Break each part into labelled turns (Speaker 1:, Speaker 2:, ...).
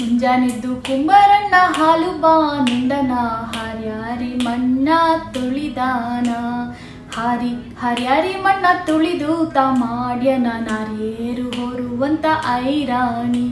Speaker 1: ಮುಂಜಾನೆದ್ದು ಕುಂಬರಣ್ಣ ಹಾಲು ಬಾ ನಿಂದನ ಹಾರ್ಯಾರಿ ಮಣ್ಣ ತುಳಿದಾನ ಹಾರಿ ಹರ್ಯಾರಿ ಮಣ್ಣ ತುಳಿದು ತಾ ಮಾಡ್ಯನ ನಾರ್ಯೇರು ಹೊರುವಂತ ಐರಾಣಿ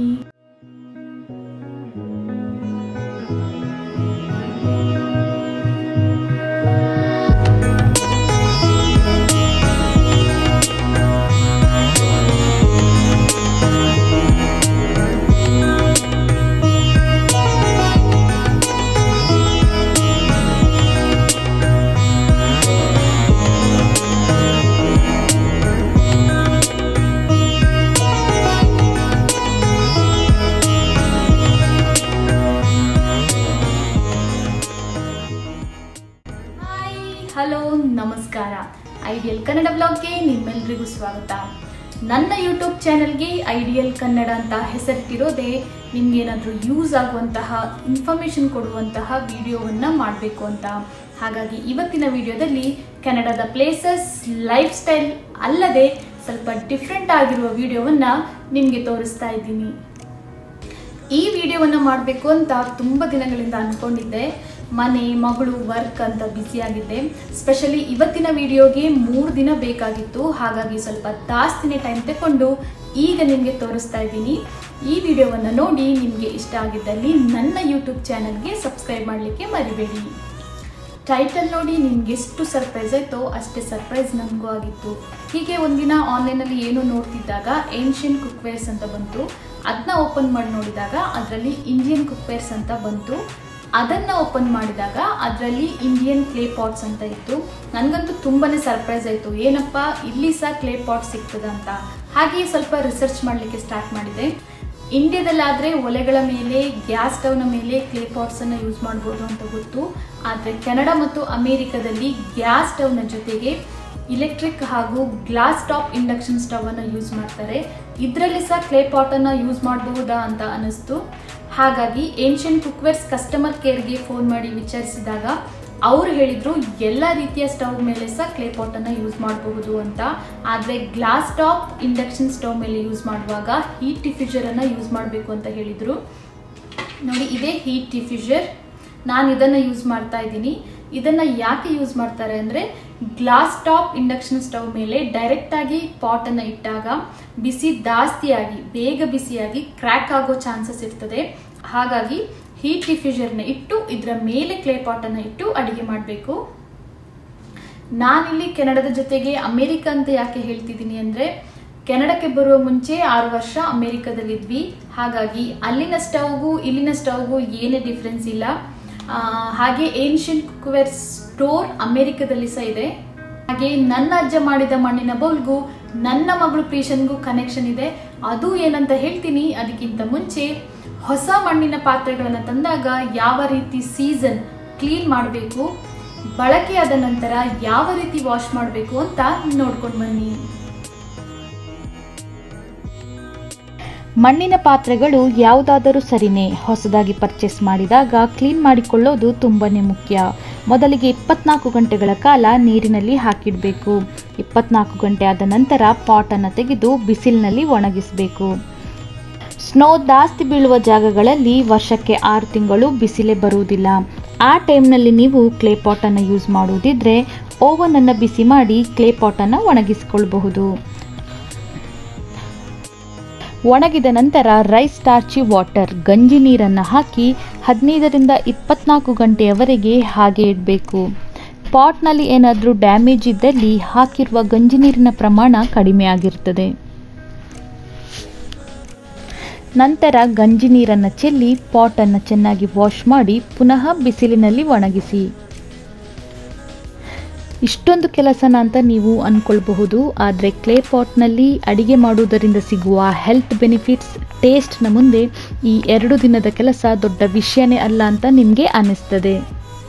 Speaker 1: ಹಾಯ್ ಹಲೋ ನಮಸ್ಕಾರ ಐಡಿಯಲ್ ಕನ್ನಡ ಬ್ಲಾಗ್ಗೆ ನಿಮ್ಮೆಲ್ರಿಗೂ ಸ್ವಾಗತ ನನ್ನ ಯೂಟ್ಯೂಬ್ ಚಾನೆಲ್ಗೆ ಐಡಿಯಲ್ ಕನ್ನಡ ಅಂತ ಹೆಸರಿಟ್ಟಿರೋದೇ ನಿಮ್ಗೇನಾದರೂ ಯೂಸ್ ಆಗುವಂತಹ ಇನ್ಫಾರ್ಮೇಷನ್ ಕೊಡುವಂತಹ ವಿಡಿಯೋವನ್ನು ಮಾಡಬೇಕು ಅಂತ ಹಾಗಾಗಿ ಇವತ್ತಿನ ವಿಡಿಯೋದಲ್ಲಿ ಕನ್ನಡದ ಪ್ಲೇಸಸ್ ಲೈಫ್ ಸ್ಟೈಲ್ ಅಲ್ಲದೆ ಸ್ವಲ್ಪ ಡಿಫ್ರೆಂಟ್ ಆಗಿರುವ ವಿಡಿಯೋವನ್ನು ನಿಮಗೆ ತೋರಿಸ್ತಾ ಇದ್ದೀನಿ ಈ ವಿಡಿಯೋವನ್ನು ಮಾಡಬೇಕು ಅಂತ ತುಂಬ ದಿನಗಳಿಂದ ಅಂದ್ಕೊಂಡಿದ್ದೆ ಮನೆ ಮಗಳು ವರ್ಕ್ ಅಂತ ಬ್ಯುಸಿಯಾಗಿದ್ದೆ ಸ್ಪೆಷಲಿ ಇವತ್ತಿನ ವಿಡಿಯೋಗೆ ಮೂರು ದಿನ ಬೇಕಾಗಿತ್ತು ಹಾಗಾಗಿ ಸ್ವಲ್ಪ ಜಾಸ್ತಿನೇ ಟೈಮ್ ತಗೊಂಡು ಈಗ ನಿಮಗೆ ತೋರಿಸ್ತಾ ಇದ್ದೀನಿ ಈ ವಿಡಿಯೋವನ್ನು ನೋಡಿ ನಿಮಗೆ ಇಷ್ಟ ಆಗಿದ್ದಲ್ಲಿ ನನ್ನ ಯೂಟ್ಯೂಬ್ ಚಾನಲ್ಗೆ ಸಬ್ಸ್ಕ್ರೈಬ್ ಮಾಡಲಿಕ್ಕೆ ಮರಿಬೇಡಿ ಟೈಟಲ್ ನೋಡಿ ನಿಮ್ಗೆ ಎಷ್ಟು ಸರ್ಪ್ರೈಸ್ ಆಯಿತೋ ಅಷ್ಟೇ ಸರ್ಪ್ರೈಸ್ ನನಗೂ ಆಗಿತ್ತು ಹೀಗೆ ಒಂದಿನ ಆನ್ಲೈನಲ್ಲಿ ಏನು ನೋಡ್ತಿದ್ದಾಗ ಏನ್ಷಿಯನ್ ಕುಕ್ವೇರ್ಸ್ ಅಂತ ಬಂತು ಅದನ್ನ ಓಪನ್ ಮಾಡಿ ನೋಡಿದಾಗ ಅದರಲ್ಲಿ ಇಂಡಿಯನ್ ಕುಕ್ವೇರ್ಸ್ ಅಂತ ಬಂತು ಅದನ್ನು ಓಪನ್ ಮಾಡಿದಾಗ ಅದರಲ್ಲಿ ಇಂಡಿಯನ್ ಕ್ಲೇ ಪಾಟ್ಸ್ ಅಂತ ಇತ್ತು ನನಗಂತೂ ತುಂಬಾ ಸರ್ಪ್ರೈಸ್ ಆಯಿತು ಏನಪ್ಪ ಇಲ್ಲಿ ಸಹ ಕ್ಲೇ ಪಾಟ್ ಸಿಗ್ತದ ಅಂತ ಹಾಗೆಯೇ ಸ್ವಲ್ಪ ರಿಸರ್ಚ್ ಮಾಡಲಿಕ್ಕೆ ಸ್ಟಾರ್ಟ್ ಮಾಡಿದೆ ಇಂಡಿಯಾದಲ್ಲಾದರೆ ಒಲೆಗಳ ಮೇಲೆ ಗ್ಯಾಸ್ ಸ್ಟವ್ನ ಮೇಲೆ ಕ್ಲೇ ಪಾಟ್ಸನ್ನು ಯೂಸ್ ಮಾಡ್ಬೋದು ಅಂತ ಗೊತ್ತು ಆದರೆ ಕೆನಡಾ ಮತ್ತು ಅಮೇರಿಕಾದಲ್ಲಿ ಗ್ಯಾಸ್ ಸ್ಟವ್ನ ಜೊತೆಗೆ ಇಲೆಕ್ಟ್ರಿಕ್ ಹಾಗೂ ಗ್ಲಾಸ್ ಟಾಪ್ ಇಂಡಕ್ಷನ್ ಸ್ಟವನ್ನು ಯೂಸ್ ಮಾಡ್ತಾರೆ ಇದರಲ್ಲಿ ಸಹ ಕ್ಲೇ ಪಾಟನ್ನು ಯೂಸ್ ಮಾಡಬಹುದಾ ಅಂತ ಅನ್ನಿಸ್ತು ಹಾಗಾಗಿ ಏನ್ಷಿಯನ್ ಕುಕ್ವೇರ್ಸ್ ಕಸ್ಟಮರ್ ಕೇರ್ಗೆ ಫೋನ್ ಮಾಡಿ ವಿಚಾರಿಸಿದಾಗ ಅವ್ರು ಹೇಳಿದರು ಎಲ್ಲ ರೀತಿಯ ಸ್ಟವ್ ಮೇಲೆ ಸಹ ಕ್ಲೇ ಪಾಟನ್ನು ಯೂಸ್ ಮಾಡಬಹುದು ಅಂತ ಆದರೆ ಗ್ಲಾಸ್ ಟಾಪ್ ಇಂಡಕ್ಷನ್ ಸ್ಟವ್ ಮೇಲೆ ಯೂಸ್ ಮಾಡುವಾಗ ಹೀಟ್ ಡಿಫ್ಯೂಜರನ್ನು ಯೂಸ್ ಮಾಡಬೇಕು ಅಂತ ಹೇಳಿದರು ನೋಡಿ ಇದೇ ಹೀಟ್ ಡಿಫ್ಯೂಜರ್ ನಾನು ಇದನ್ನು ಯೂಸ್ ಮಾಡ್ತಾ ಇದ್ದೀನಿ ಇದನ್ನು ಯಾಕೆ ಯೂಸ್ ಮಾಡ್ತಾರೆ ಅಂದರೆ ಗ್ಲಾಸ್ ಟಾಪ್ ಇಂಡಕ್ಷನ್ ಸ್ಟವ್ ಮೇಲೆ ಡೈರೆಕ್ಟಾಗಿ ಪಾಟನ್ನು ಇಟ್ಟಾಗ ಬಿಸಿ ಜಾಸ್ತಿಯಾಗಿ ಬೇಗ ಬಿಸಿಯಾಗಿ ಕ್ರ್ಯಾಕ್ ಆಗೋ ಚಾನ್ಸಸ್ ಇರ್ತದೆ ಹಾಗಾಗಿ ಹೀಟ್ ಡಿಫ್ಯೂಜರ್ನ ಇಟ್ಟು ಇದರ ಮೇಲೆ ಕ್ಲೇ ಪಾಟನ್ನು ಇಟ್ಟು ಅಡಿಗೆ ಮಾಡಬೇಕು ನಾನಿಲ್ಲಿ ಕೆನಡದ ಜೊತೆಗೆ ಅಮೇರಿಕ ಅಂತ ಯಾಕೆ ಹೇಳ್ತಿದ್ದೀನಿ ಅಂದರೆ ಕೆನಡಕ್ಕೆ ಬರುವ ಮುಂಚೆ ಆರು ವರ್ಷ ಅಮೇರಿಕಾದಲ್ಲಿದ್ವಿ ಹಾಗಾಗಿ ಅಲ್ಲಿನ ಸ್ಟವ್ಗೂ ಇಲ್ಲಿನ ಸ್ಟವ್ಗೂ ಏನೇ ಡಿಫ್ರೆನ್ಸ್ ಇಲ್ಲ ಆ, ಹಾಗೆ ಏನ್ಷಿಯನ್ ಕುಕ್ವೇರ್ ಸ್ಟೋರ್ ಅಮೇರಿಕಾದಲ್ಲಿ ಸಹ ಇದೆ ಹಾಗೆ ನನ್ನ ಅಜ್ಜ ಮಾಡಿದ ಮಣ್ಣಿನ ಬೌಲ್ಗೂ ನನ್ನ ಮಗಳು ಪ್ರೀಶನ್ಗೂ ಕನೆಕ್ಷನ್ ಇದೆ ಅದು ಏನಂತ ಹೇಳ್ತೀನಿ ಅದಕ್ಕಿಂತ ಮುಂಚೆ ಹೊಸ ಮಣ್ಣಿನ ಪಾತ್ರೆಗಳನ್ನು ತಂದಾಗ ಯಾವ ರೀತಿ ಸೀಸನ್ ಕ್ಲೀನ್ ಮಾಡಬೇಕು ಬಳಕೆಯಾದ ನಂತರ ಯಾವ ರೀತಿ ವಾಶ್ ಮಾಡಬೇಕು ಅಂತ ನೋಡ್ಕೊಂಡು ಬನ್ನಿ
Speaker 2: ಮಣ್ಣಿನ ಪಾತ್ರೆಗಳು ಯಾವುದಾದರೂ ಸರಿನೇ ಹೊಸದಾಗಿ ಪರ್ಚೇಸ್ ಮಾಡಿದಾಗ ಕ್ಲೀನ್ ಮಾಡಿಕೊಳ್ಳೋದು ತುಂಬನೇ ಮುಖ್ಯ ಮೊದಲಿಗೆ ಇಪ್ಪತ್ನಾಲ್ಕು ಗಂಟೆಗಳ ಕಾಲ ನೀರಿನಲ್ಲಿ ಹಾಕಿಡಬೇಕು ಇಪ್ಪತ್ನಾಲ್ಕು ಗಂಟೆ ಆದ ನಂತರ ಪಾಟನ್ನು ತೆಗೆದು ಬಿಸಿಲಿನಲ್ಲಿ ಒಣಗಿಸಬೇಕು ಸ್ನೋ ಜಾಸ್ತಿ ಬೀಳುವ ಜಾಗಗಳಲ್ಲಿ ವರ್ಷಕ್ಕೆ ಆರು ತಿಂಗಳು ಬಿಸಿಲೇ ಬರುವುದಿಲ್ಲ ಆ ಟೈಮ್ನಲ್ಲಿ ನೀವು ಕ್ಲೇ ಪಾಟನ್ನು ಯೂಸ್ ಮಾಡುವುದಿದ್ರೆ ಓವನನ್ನು ಬಿಸಿ ಮಾಡಿ ಕ್ಲೇ ಪಾಟನ್ನು ಒಣಗಿಸಿಕೊಳ್ಳಬಹುದು ಒಣಗಿದ ನಂತರ ರೈಸ್ ಸ್ಟಾರ್ಚಿ ವಾಟರ್ ಗಂಜಿ ನೀರನ್ನು ಹಾಕಿ ಹದಿನೈದರಿಂದ ಇಪ್ಪತ್ನಾಲ್ಕು ಗಂಟೆಯವರೆಗೆ ಹಾಗೆ ಇಡಬೇಕು ಪಾಟ್ನಲ್ಲಿ ಏನಾದರೂ ಡ್ಯಾಮೇಜ್ ಇದ್ದಲ್ಲಿ ಹಾಕಿರುವ ಗಂಜಿ ನೀರಿನ ಪ್ರಮಾಣ ಕಡಿಮೆ ಆಗಿರ್ತದೆ ನಂತರ ಗಂಜಿ ನೀರನ್ನು ಚೆಲ್ಲಿ ಪಾಟನ್ನು ಚೆನ್ನಾಗಿ ವಾಶ್ ಮಾಡಿ ಪುನಃ ಬಿಸಿಲಿನಲ್ಲಿ ಒಣಗಿಸಿ ಇಷ್ಟೊಂದು ಕೆಲಸನ ಅಂತ ನೀವು ಅಂದ್ಕೊಳ್ಬಹುದು ಆದರೆ ಕ್ಲೇ ಪಾಟ್ನಲ್ಲಿ ಅಡಿಗೆ ಮಾಡುವುದರಿಂದ ಸಿಗುವ ಹೆಲ್ತ್ ಬೆನಿಫಿಟ್ಸ್ ಟೇಸ್ಟ್ನ ಮುಂದೆ ಈ ಎರಡು ದಿನದ ಕೆಲಸ ದೊಡ್ಡ ವಿಷಯನೇ ಅಲ್ಲ ಅಂತ ನಿಮಗೆ ಅನ್ನಿಸ್ತದೆ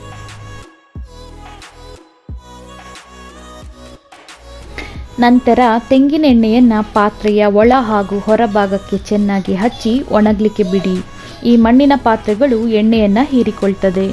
Speaker 2: ನಂತರ ತೆಂಗಿನ ಎಣ್ಣೆಯನ್ನು ಪಾತ್ರೆಯ ಒಳ ಹಾಗೂ ಹೊರಭಾಗಕ್ಕೆ ಚೆನ್ನಾಗಿ ಹಚ್ಚಿ ಒಣಗಲಿಕ್ಕೆ ಬಿಡಿ ಈ ಮಣ್ಣಿನ ಪಾತ್ರೆಗಳು ಎಣ್ಣೆಯನ್ನು ಹೀರಿಕೊಳ್ತದೆ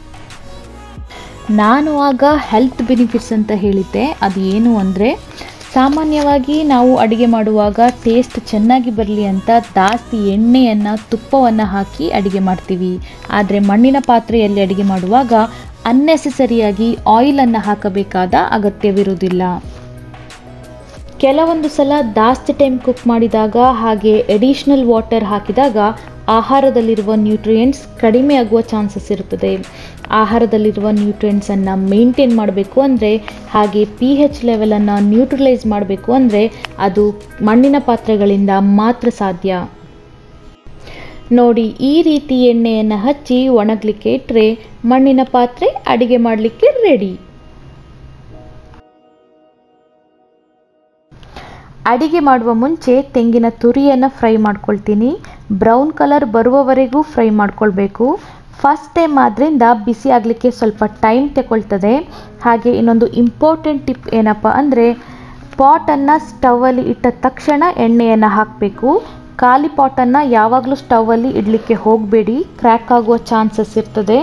Speaker 2: ನಾನು ಆಗ ಹೆಲ್ತ್ ಬೆನಿಫಿಟ್ಸ್ ಅಂತ ಹೇಳಿದ್ದೆ ಅದು ಏನು ಅಂದರೆ ಸಾಮಾನ್ಯವಾಗಿ ನಾವು ಅಡುಗೆ ಮಾಡುವಾಗ ಟೇಸ್ಟ್ ಚೆನ್ನಾಗಿ ಬರಲಿ ಅಂತ ಜಾಸ್ತಿ ಎಣ್ಣೆಯನ್ನು ತುಪ್ಪವನ್ನು ಹಾಕಿ ಅಡುಗೆ ಮಾಡ್ತೀವಿ ಆದರೆ ಮಣ್ಣಿನ ಪಾತ್ರೆಯಲ್ಲಿ ಅಡುಗೆ ಮಾಡುವಾಗ ಅನ್ನೆಸೆಸರಿಯಾಗಿ ಆಯಿಲನ್ನು ಹಾಕಬೇಕಾದ ಅಗತ್ಯವಿರುವುದಿಲ್ಲ ಕೆಲವೊಂದು ಸಲ ಜಾಸ್ತಿ ಟೈಮ್ ಕುಕ್ ಮಾಡಿದಾಗ ಹಾಗೆ ಎಡಿಷ್ನಲ್ ವಾಟರ್ ಹಾಕಿದಾಗ ಆಹಾರದಲ್ಲಿರುವ ನ್ಯೂಟ್ರಿಯೆಂಟ್ಸ್ ಕಡಿಮೆ ಆಗುವ ಚಾನ್ಸಸ್ ಇರುತ್ತದೆ ಆಹಾರದಲ್ಲಿರುವ ನ್ಯೂಟ್ರಿಯೆಂಟ್ಸನ್ನು ಮೇಂಟೈನ್ ಮಾಡಬೇಕು ಅಂದರೆ ಹಾಗೆ ಪಿ ಹೆಚ್ ಲೆವೆಲನ್ನು ನ್ಯೂಟ್ರಲೈಸ್ ಮಾಡಬೇಕು ಅಂದರೆ ಅದು ಮಣ್ಣಿನ ಪಾತ್ರೆಗಳಿಂದ ಮಾತ್ರ ಸಾಧ್ಯ ನೋಡಿ ಈ ರೀತಿ ಎಣ್ಣೆಯನ್ನು ಹಚ್ಚಿ ಒಣಗಲಿಕ್ಕೆ ಇಟ್ಟರೆ ಮಣ್ಣಿನ ಪಾತ್ರೆ ಅಡಿಗೆ ಮಾಡಲಿಕ್ಕೆ ರೆಡಿ ಅಡಿಗೆ ಮಾಡುವ ಮುಂಚೆ ತೆಂಗಿನ ತುರಿಯನ್ನು ಫ್ರೈ ಮಾಡ್ಕೊಳ್ತೀನಿ ಬ್ರೌನ್ ಕಲರ್ ಬರುವವರೆಗೂ ಫ್ರೈ ಮಾಡ್ಕೊಳ್ಬೇಕು ಫಸ್ಟ್ ಟೈಮ್ ಆದ್ದರಿಂದ ಬಿಸಿ ಆಗಲಿಕ್ಕೆ ಸ್ವಲ್ಪ ಟೈಮ್ ತಗೊಳ್ತದೆ ಹಾಗೆ ಇನ್ನೊಂದು ಇಂಪಾರ್ಟೆಂಟ್ ಟಿಪ್ ಏನಪ್ಪ ಅಂದರೆ ಪಾಟನ್ನು ಸ್ಟವಲ್ಲಿ ಇಟ್ಟ ತಕ್ಷಣ ಎಣ್ಣೆಯನ್ನು ಹಾಕಬೇಕು ಖಾಲಿ ಪಾಟನ್ನು ಯಾವಾಗಲೂ ಸ್ಟವಲ್ಲಿ ಇಡಲಿಕ್ಕೆ ಹೋಗಬೇಡಿ ಕ್ರ್ಯಾಕ್ ಆಗುವ ಚಾನ್ಸಸ್ ಇರ್ತದೆ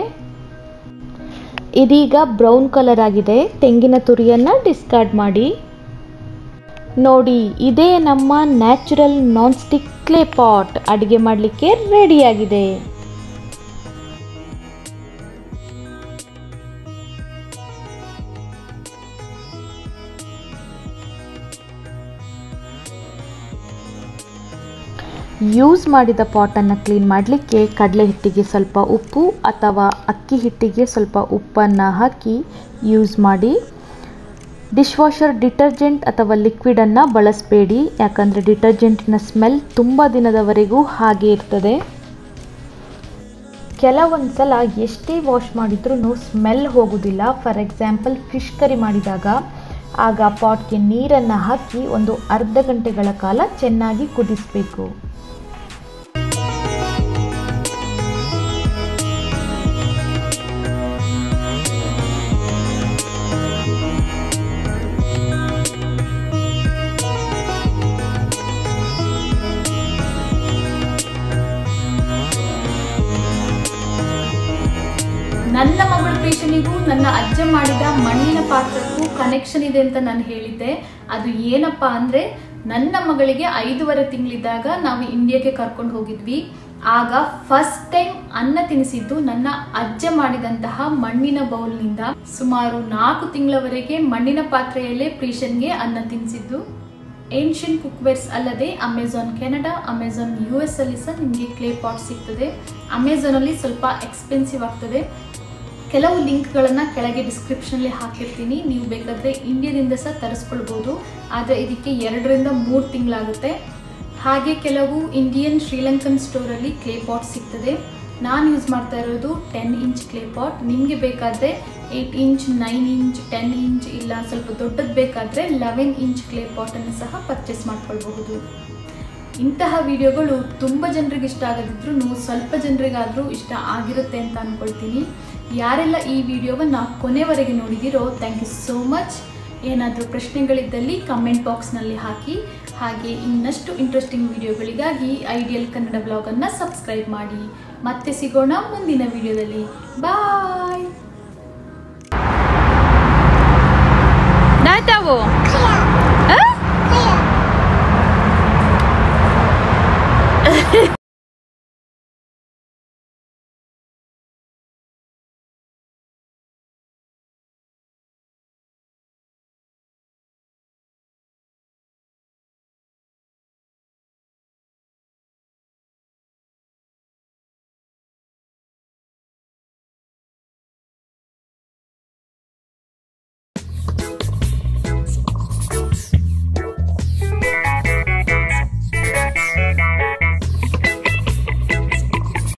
Speaker 2: ಇದೀಗ ಬ್ರೌನ್ ಕಲರ್ ಆಗಿದೆ ತೆಂಗಿನ ತುರಿಯನ್ನು ಡಿಸ್ಕಾರ್ಡ್ ಮಾಡಿ ನೋಡಿ ಇದೇ ನಮ್ಮ natural non stick clay pot ಅಡುಗೆ ಮಾಡಲಿಕ್ಕೆ ರೆಡಿಯಾಗಿದೆ ಯೂಸ್ ಮಾಡಿದ ಪಾಟನ್ನು ಕ್ಲೀನ್ ಮಾಡಲಿಕ್ಕೆ ಕಡಲೆ ಹಿಟ್ಟಿಗೆ ಸ್ವಲ್ಪ ಉಪ್ಪು ಅಥವಾ ಅಕ್ಕಿ ಹಿಟ್ಟಿಗೆ ಸ್ವಲ್ಪ ಉಪ್ಪನ್ನು ಹಾಕಿ ಯೂಸ್ ಮಾಡಿ ಡಿಶ್ ವಾಷರ್ ಡಿಟರ್ಜೆಂಟ್ ಅಥವಾ ಲಿಕ್ವಿಡನ್ನು ಬಳಸಬೇಡಿ ಯಾಕಂದರೆ ಡಿಟರ್ಜೆಂಟಿನ ಸ್ಮೆಲ್ ತುಂಬ ದಿನದವರೆಗೂ ಹಾಗೆ ಇರ್ತದೆ ಕೆಲವೊಂದು ಸಲ ಎಷ್ಟೇ ವಾಶ್ ಮಾಡಿದ್ರೂ ಸ್ಮೆಲ್ ಹೋಗೋದಿಲ್ಲ ಫಾರ್ ಎಕ್ಸಾಂಪಲ್ ಫಿಶ್ ಕರಿ ಮಾಡಿದಾಗ ಆಗ ಪಾಟ್ಗೆ ನೀರನ್ನು ಹಾಕಿ ಒಂದು ಅರ್ಧ ಗಂಟೆಗಳ ಕಾಲ ಚೆನ್ನಾಗಿ ಕುದಿಸಬೇಕು
Speaker 1: ನನ್ನ ಮಗಳ ಪೇಷನಿಗೂ ನನ್ನ ಅಜ್ಜ ಮಾಡಿದ ಮಣ್ಣಿನ ಪಾತ್ರಕ್ಕೂ ಕನೆಕ್ಷನ್ ಇದೆ ಅಂತ ನಾನು ಹೇಳಿದ್ದೆ ಅದು ಏನಪ್ಪ ಅಂದ್ರೆ ನನ್ನ ಮಗಳಿಗೆ ಐದೂವರೆ ತಿಂಗಳಿದ್ದಾಗ ನಾವು ಇಂಡಿಯಾಕ್ಕೆ ಕರ್ಕೊಂಡು ಹೋಗಿದ್ವಿ ಆಗ ಫಸ್ಟ್ ಟೈಮ್ ಅನ್ನ ತಿನ್ನಿಸಿದ್ದು ನನ್ನ ಅಜ್ಜ ಮಾಡಿದಂತಹ ಮಣ್ಣಿನ ಬೌಲ್ನಿಂದ ಸುಮಾರು ನಾಲ್ಕು ತಿಂಗಳವರೆಗೆ ಮಣ್ಣಿನ ಪಾತ್ರೆಯಲ್ಲೇ ಪ್ರೀಷನ್ಗೆ ಅನ್ನ ತಿನ್ನಿಸಿದ್ದು ಏನ್ಷಿಯನ್ ಕುಕ್ವೇರ್ಸ್ ಅಲ್ಲದೆ Amazon Canada Amazon U S ಅಲ್ಲಿ ಸಹ ನಿಮಗೆ ಕ್ಲೇ ಪಾಟ್ ಸಿಗ್ತದೆ ಅಮೆಝಾನ್ ಅಲ್ಲಿ ಸ್ವಲ್ಪ ಎಕ್ಸ್ಪೆನ್ಸಿವ್ ಆಗ್ತದೆ ಕೆಲವು ಲಿಂಕ್ಗಳನ್ನು ಕೆಳಗೆ ಡಿಸ್ಕ್ರಿಪ್ಷನಲ್ಲಿ ಹಾಕಿರ್ತೀನಿ ನೀವು ಬೇಕಾದರೆ ಇಂಡಿಯಾದಿಂದ ಸಹ ತರಿಸ್ಕೊಳ್ಬೋದು ಆದರೆ ಇದಕ್ಕೆ ಎರಡರಿಂದ ಮೂರು ತಿಂಗಳಾಗುತ್ತೆ ಹಾಗೆ ಕೆಲವು ಇಂಡಿಯನ್ ಶ್ರೀಲಂಕನ್ ಸ್ಟೋರಲ್ಲಿ ಕ್ಲೇ ಪಾಟ್ ಸಿಗ್ತದೆ ನಾನು ಯೂಸ್ ಮಾಡ್ತಾ ಇರೋದು ಟೆನ್ ಇಂಚ್ ಕ್ಲೇ ಪಾಟ್ ನಿಮಗೆ ಬೇಕಾದರೆ eight inch nine inch ten inch ಇಲ್ಲ ಸ್ವಲ್ಪ ದೊಡ್ಡದು ಬೇಕಾದರೆ ಲೆವೆನ್ ಇಂಚ್ ಕ್ಲೇ ಪಾಟನ್ನು ಸಹ ಪರ್ಚೇಸ್ ಮಾಡ್ಕೊಳ್ಬಹುದು ಇಂತಹ ವಿಡಿಯೋಗಳು ತುಂಬ ಜನರಿಗೆ ಇಷ್ಟ ಆಗದಿದ್ರೂ ಸ್ವಲ್ಪ ಜನರಿಗಾದರೂ ಇಷ್ಟ ಆಗಿರುತ್ತೆ ಅಂತ ಅಂದ್ಕೊಳ್ತೀನಿ ಯಾರೆಲ್ಲ ಈ ವಿಡಿಯೋವನ್ನು ಕೊನೆವರೆಗೆ ನೋಡಿದಿರೋ ಥ್ಯಾಂಕ್ ಯು ಸೋ ಮಚ್ ಏನಾದರೂ ಪ್ರಶ್ನೆಗಳಿದ್ದಲ್ಲಿ ಕಮೆಂಟ್ ಬಾಕ್ಸ್ನಲ್ಲಿ ಹಾಕಿ ಹಾಗೆ ಇನ್ನಷ್ಟು ಇಂಟ್ರೆಸ್ಟಿಂಗ್ ವಿಡಿಯೋಗಳಿಗಾಗಿ ಐಡಿಯಲ್ ಕನ್ನಡ ಬ್ಲಾಗನ್ನು ಸಬ್ಸ್ಕ್ರೈಬ್ ಮಾಡಿ ಮತ್ತೆ ಸಿಗೋಣ ಮುಂದಿನ ವಿಡಿಯೋದಲ್ಲಿ ಬಾಯ್
Speaker 2: ನಾಯ್ತಾವು